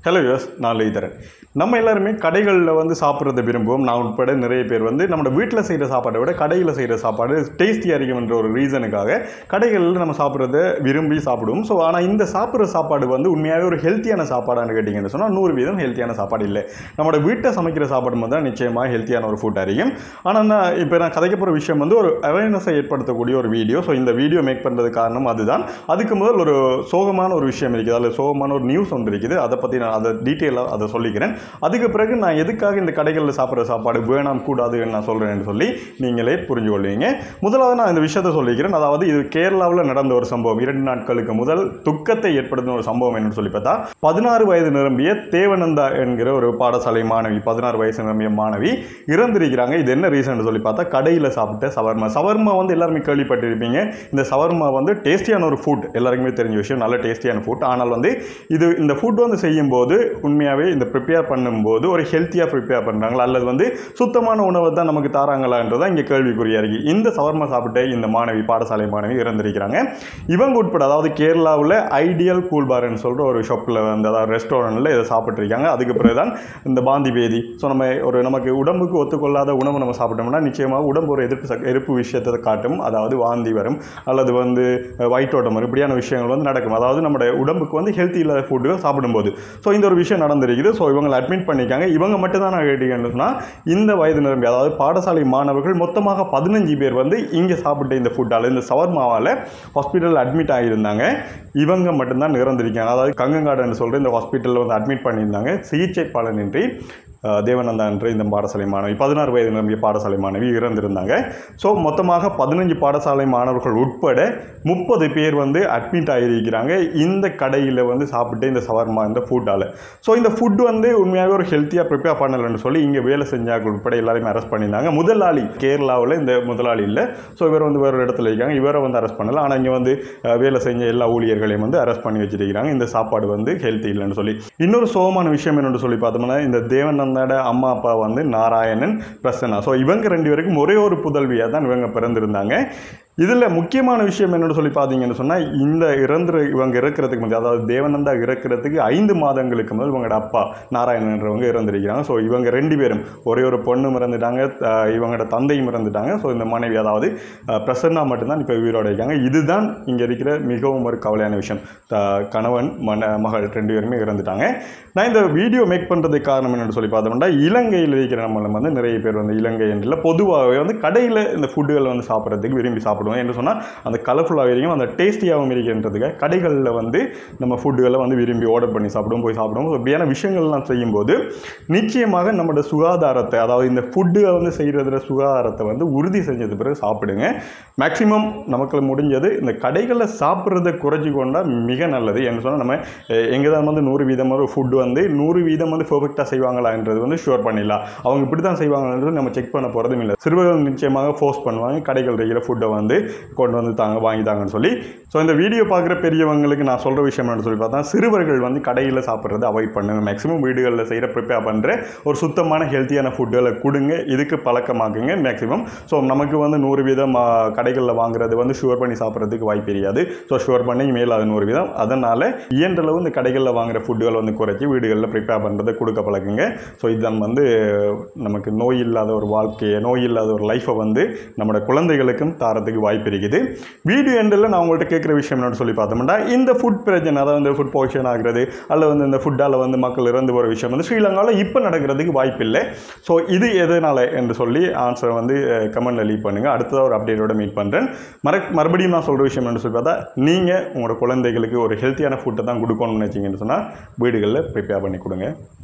hello use நான் லெய்தரன் நம்ம எல்லாருமே கடைகளில் வந்து சாப்பிட்றத விரும்புவோம் நான் உட்பட நிறைய பேர் வந்து நம்ம வீட்டில் செய்கிற சாப்பாடை விட கடையில் செய்கிற சாப்பாடு டேஸ்டியாக இருக்கும்ன்ற ஒரு ரீசனுக்காக கடைகளில் நம்ம சாப்பிட்றத விரும்பி சாப்பிடுவோம் ஸோ ஆனால் இந்த சாப்பிட்ற சாப்பாடு வந்து உண்மையாகவே ஒரு ஹெல்த்தியான சாப்பாடான்னு கேட்டிங்கன்னு சொன்னால் நூறு வீதம் ஹெல்த்தியான சாப்பாடு இல்லை நம்மளோட வீட்டை சமைக்கிற சாப்பாடு வந்து தான் நிச்சயமாக ஹெல்த்தியான ஒரு ஃபுட் அறியும் ஆனால் நான் இப்போ நான் கதைக்க போகிற விஷயம் வந்து ஒரு அவேர்னஸை ஏற்படுத்தக்கூடிய ஒரு வீடியோ ஸோ இந்த வீடியோ மேக் பண்ணுறது காரணம் அதுதான் அதுக்கு முதல் ஒரு சோகமான ஒரு விஷயம் இருக்குது அதில் சோகமான ஒரு நியூஸ் ஒன்று இருக்குது அதை பற்றி நான் அதை டீட்டெயிலாக அதை சொல்லிக்கிறேன் அதுக்கு பிறகு நான் எதுக்காக இந்த கடைகளில் சாப்பிட்ற சாப்பாடு வேணாம் கூடாதுன்னு நான் சொல்கிறேன்னு சொல்லி நீங்களே புரிஞ்சு கொள்வீங்க முதலாவது நான் இந்த விஷயத்தை சொல்லிக்கிறேன் அதாவது இது கேரளாவில் நடந்த ஒரு சம்பவம் இரண்டு நாட்களுக்கு முதல் துக்கத்தை ஏற்படுத்தின ஒரு சம்பவம் என்னன்னு சொல்லி பார்த்தா பதினாறு வயது நிரம்பிய தேவனந்தா என்கிற ஒரு பாடசாலை மாணவி பதினாறு வயசு நிரம்பிய மாணவி இறந்திருக்கிறாங்க இது என்ன ரீசன் சொல்லி பார்த்தா கடையில் சாப்பிட்ட சவர்மா சவர்மா வந்து எல்லாருமே கேள்விப்பட்டிருப்பீங்க இந்த சவர்மா வந்து டேஸ்டியான ஒரு ஃபுட் எல்லாருக்குமே தெரிஞ்ச விஷயம் நல்ல டேஸ்டியான ஃபுட் ஆனால் வந்து இது இந்த ஃபுட் வந்து செய்யும்போது உண்மையாகவே இந்த ப்ரிப்பேர் பண்ணும்போது ஒரு ஹெல்த்தியாக ப்ரிப்பேர் பண்ணுறாங்களா அல்லது வந்து சுத்தமான உணவை தான் நமக்கு தாராங்களான்றதான் இங்கே கேள்விக்குறியா இருக்கு இந்த சவர்மா சாப்பிட்ட இந்த மாணவி பாடசாலை மாணவி இறந்திருக்கிறாங்க இவங்க உட்பட அதாவது கேரளாவில் ஐடியல் கூல் பார்னு சொல்கிற ஒரு ஷாப்பில் வந்து அதாவது ரெஸ்டாரண்ட்டில் இதை சாப்பிட்ருக்காங்க அதுக்கு பிறகு தான் இந்த பாந்தி பேதி ஸோ நம்ம ஒரு நமக்கு உடம்புக்கு ஒத்துக்கொள்ளாத உணவு நம்ம சாப்பிட்டோம்னா நிச்சயமாக உடம்பு ஒரு எதிர்ப்பு சக் எதிர்ப்பு விஷயத்தை காட்டும் அதாவது வாந்தி வரும் அல்லது வந்து அஹ், வயிற்றோட்டம் வரும் இப்படியான விஷயங்கள் வந்து நடக்கும் அதாவது நம்முடைய உடம்புக்கு வந்து ஹெல்த்தி இல்லாத ஃபுட்டுகள் சாப்பிடும்போது ஸோ இந்த ஒரு விஷயம் நடந்திருக்குது ஸோ இவங்களை அட்மிட் பண்ணியிருக்காங்க இவங்க மட்டும் தான் நான் கேட்டீங்கன்னு சொன்னால் இந்த வயது நிரம்பி அதாவது பாடசாலை மாணவர்கள் மொத்தமாக பதினஞ்சு பேர் வந்து இங்கே சாப்பிட்ட இந்த ஃபுட்டால் இந்த சவர்மாவால் ஹாஸ்பிட்டலில் அட்மிட் ஆகியிருந்தாங்க இவங்க மட்டும்தான் இறந்திருக்காங்க அதாவது கங்கங்காடுன்னு சொல்கிற இந்த ஹாஸ்பிட்டலில் வந்து அட்மிட் பண்ணியிருந்தாங்க சிகிச்சை பலனின்றி அஹ், தேவநந்தா என்ற இந்த பாடசாலை மாணவி பதினாறு வயது நிரம்பிய பாடசாலை மாணவி இறந்திருந்தாங்க ஸோ மொத்தமாக பதினஞ்சு பாடசாலை மாணவர்கள் உட்பட முப்பது பேர் வந்து அட்மிட் ஆகியிருக்கிறாங்க இந்த கடையில் வந்து சாப்பிட்டு இந்த சவர்மா இந்த ஃபுட்டால் ஸோ இந்த ஃபுட் வந்து உண்மையாகவே ஒரு ஹெல்த்தியாக ப்ரிப்பேர் பண்ணலைன்னு சொல்லி இங்கே வேலை செஞ்சாங்க உட்பட எல்லாரையும் அரெஸ்ட் பண்ணியிருந்தாங்க முதலாளி கேரளாவில் இந்த முதலாளி இல்லை ஸோ இவர் வந்து வேறு இடத்துல இருக்காங்க இவரை வந்து அரெஸ்ட் பண்ணல ஆனால் இங்கே வந்து அஹ், வேலை செஞ்ச எல்லா ஊழியர்களையும் வந்து அரெஸ்ட் பண்ணி வச்சிருக்கிறாங்க இந்த சாப்பாடு வந்து ஹெல்த்தி இல்லைன்னு சொல்லி இன்னொரு சோகமான விஷயம் என்னன்னு சொல்லி பார்த்தோம்னா இந்த தேவநந்தோட அம்மா அப்பா வந்து நாராயணன் பிரசன்னா ஸோ இவங்க ரெண்டு பேருக்கும் ஒரே ஒரு புதல்வியாக தான் இவங்க பிறந்திருந்தாங்க இதில் முக்கியமான விஷயம் என்னன்னு சொல்லி பார்த்தீங்கன்னு சொன்னால் இந்த இறந்துற இவங்க இறக்கிறதுக்கு முதல் அதாவது தேவநந்தா இறக்கிறதுக்கு ஐந்து மாதங்களுக்கு முதல் இவங்களோட அப்பா நாராயணன்றவங்க இறந்திருக்கிறாங்க ஸோ இவங்க ரெண்டு பேரும் ஒரே ஒரு பொண்ணும் இறந்துட்டாங்க அஹ் இவங்களோட தந்தையும் இறந்துட்டாங்க ஸோ இந்த மனைவி அதாவது அஹ் பிரசன்னா மட்டும்தான் இப்போ உயிரோட இருக்காங்க இதுதான் இங்கே இருக்கிற மிகவும் ஒரு கவலையான விஷயம் த- கணவன் மன மகள் ரெண்டு பேருமே இறந்துட்டாங்க நான் இந்த வீடியோ மேக் பண்ணுறதுக்கு காரணம் என்னன்னு சொல்லி பார்த்தோம்னா இலங்கையில் இருக்கிற நம்மள வந்து நிறைய பேர் வந்து இலங்கை என்றில் பொதுவாகவே வந்து கடையில் இந்த ஃபுட்டுகள் வந்து சாப்பிட்றதுக்கு விரும்பி சாப்பிடுவோம் என்று சொன்னால் அந்த கலர்ஃபுல்லாக இருக்கும் அந்த டேஸ்டியாகவும் இருக்கின்றதுக்காக கடைகளில் வந்து நம்ம ஃபுட்டுகளை வந்து விரும்பி ஆர்டர் பண்ணி சாப்பிடுவோம் போய் சாப்பிடுவோம் So, இப்படியான விஷயங்கள்லாம் செய்யும்போது நிச்சயமாக நம்மளோட சுகாதாரத்தை அதாவது இந்த ஃபுட்டுகளை வந்து செய்கிறதுல சுகாதாரத்தை வந்து உறுதி செஞ்சது பிறகு சாப்பிடுங்க மேக்ஸிமம் நமக்கு முடிஞ்சது இந்த கடைகளில் சாப்பிட்றத குறைச்சி கொண்டா மிக நல்லது என்று சொன்னால் நம்ம எங்கே தான் வந்து நூறு வீதம் ஒரு ஃபுட்டு வந்து நூறு வீதம் வந்து பெர்ஃபெக்டாக செய்வாங்களான்றது வந்து ஷுவர் பண்ணிடலாம் அவங்க இப்படி தான் செய்வாங்கன்றது நம்ம செக் பண்ண போகிறதும் இல்லை சிறுவர்கள் நிச்சயமாக ஃபோர்ஸ் பண்ணுவாங்க கடைகள் இருக்கிற ஃபுட்டை வந்து கொண்டு வந்து தாங்க வாங்கி தாங்கன்னு சொல்லி ஸோ இந்த வீடியோ பார்க்குற பெரியவங்களுக்கு நான் சொல்கிற விஷயம் என்னன்னு சொல்லி பார்த்தா சிறுவர்கள் வந்து கடையில் சாப்பிட்றதை அவாய்ட் பண்ணுங்க மேக்ஸிமம் வீடுகளில் செய்கிற ப்ரிப்பேர் பண்ணுற ஒரு சுத்தமான ஹெல்த்தியான ஃபுட்டுகளை கொடுங்க இதுக்கு பழக்கமாக்குங்க மேக்ஸிமம் ஸோ நமக்கு வந்து நூறு வீதம் கடைகளில் வாங்குறது வந்து ஷுவர் பண்ணி சாப்பிட்றதுக்கு வாய்ப்பு தெரியாது ஸோ ஷுவர் பண்ணி மேல் அது நூறு வீதம் அதனால் இயன்றளவு இந்த கடைகளில் வாங்குற ஃபுட்டுகளை வந்து குறைச்சி வீடுகளில் ப்ரிப்பேர் பண்ணுறதை கொடுக்க பழக்குங்க ஸோ இதுதான் வந்து நமக்கு நோய் இல்லாத ஒரு வாழ்க்கையை நோய் இல்லாத ஒரு லைஃப்பை வந்து நம்மளோட குழந்தைகளுக்கும் தாரத்துக்கு வாய்ப்பு இருக்குது வீடியோ எண்டில் நான் உங்கள்கிட்ட கேட்குற விஷயம் என்னன்னு சொல்லி பார்த்தோம்னா இந்த ஃபுட் பிரச்சனை அதாவது இந்த ஃபுட் பாய்ஷன் ஆகுறது அல்லது வந்து இந்த ஃபுட்டால் வந்து மக்கள் இறந்து போகிற விஷயம் வந்து ஸ்ரீலங்காவில் இப்போ நடக்கிறதுக்கு வாய்ப்பு இல்லை ஸோ இது எதனால் என்று சொல்லி ஆன்சரை வந்து கமெண்ட்டில் லீவ் பண்ணுங்கள் அடுத்ததாக ஒரு அப்டேட்டோட மீட் பண்ணுறேன் மற மறுபடியும் நான் சொல்கிற விஷயம் என்ன சொல்லி பார்த்தா நீங்கள் உங்களோட குழந்தைகளுக்கு ஒரு ஹெல்த்தியான ஃபுட்டை தான் கொடுக்கணும்னு நினச்சிங்கன்னு சொன்னால் வீடுகளில் ப்ரிப்பேர் பண்ணி கொடுங்க